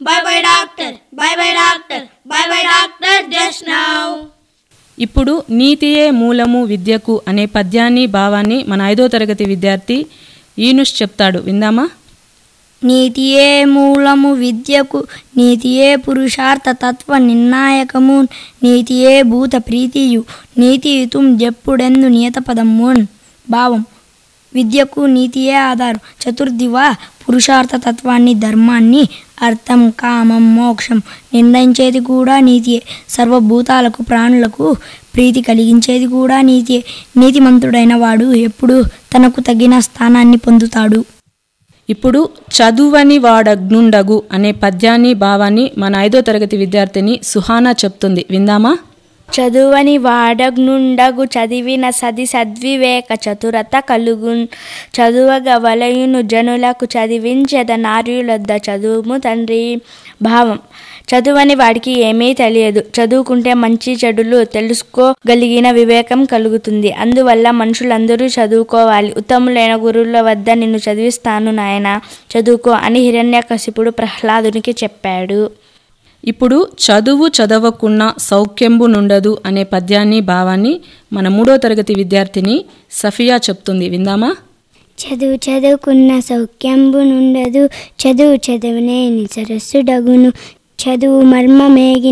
Bye bye doctor. Bye bye doctor. Bye bye doctor just now. ఇప్పుడు నీతియే మూలము విద్యకు అనే పద్యాన్ని భావాన్ని మన ఐదో తరగతి విద్యార్థి ఈనుష్ చెప్తాడు విందామా నీతియే మూలము విద్యకు నీతియే పురుషార్థ తత్వ నిర్ణాయకము నీతియే భూత ప్రీతియు నీతియుతం జప్పుడెందు నియత పదమున్ భావం విద్యకు నీతియే ఆధారం చతుర్థివా పురుషార్థ తత్వాన్ని ధర్మాన్ని అర్థం కామం మోక్షం నిర్ణయించేది కూడా నీతియే సర్వభూతాలకు ప్రాణులకు ప్రీతి కలిగించేది కూడా నీతియే నీతిమంతుడైన వాడు ఎప్పుడు తనకు తగిన స్థానాన్ని పొందుతాడు ఇప్పుడు చదువని వాడగ్నుండగు అనే పద్యాన్ని భావాన్ని మన ఐదో తరగతి విద్యార్థిని సుహానా చెప్తుంది విందామా చదువని వాడగ్నుండగు చదివిన సది సద్వివేక చతురత కలుగున్ చదువగ వలయును జనులకు చదివించెద నార్యులొద్ద చదువుము తండ్రి భావం చదువని వాడికి ఏమీ తెలియదు చదువుకుంటే మంచి చెడులు తెలుసుకోగలిగిన వివేకం కలుగుతుంది అందువల్ల మనుషులందరూ చదువుకోవాలి ఉత్తములైన గురువుల వద్ద నిన్ను చదివిస్తాను నాయన చదువుకో అని హిరణ్యకశిపుడు ప్రహ్లాదునికి చెప్పాడు ఇప్పుడు చదువు చదవకున్న సౌఖ్యంబు నుండదు అనే పద్యాన్ని భావాన్ని మన మూడో తరగతి విద్యార్థిని సఫియా చెప్తుంది విందామా చదువు చదువుకున్న సౌఖ్యంబు నుండదు చదువు చదువునేని సరస్సుడగును చదువు మర్మమేగి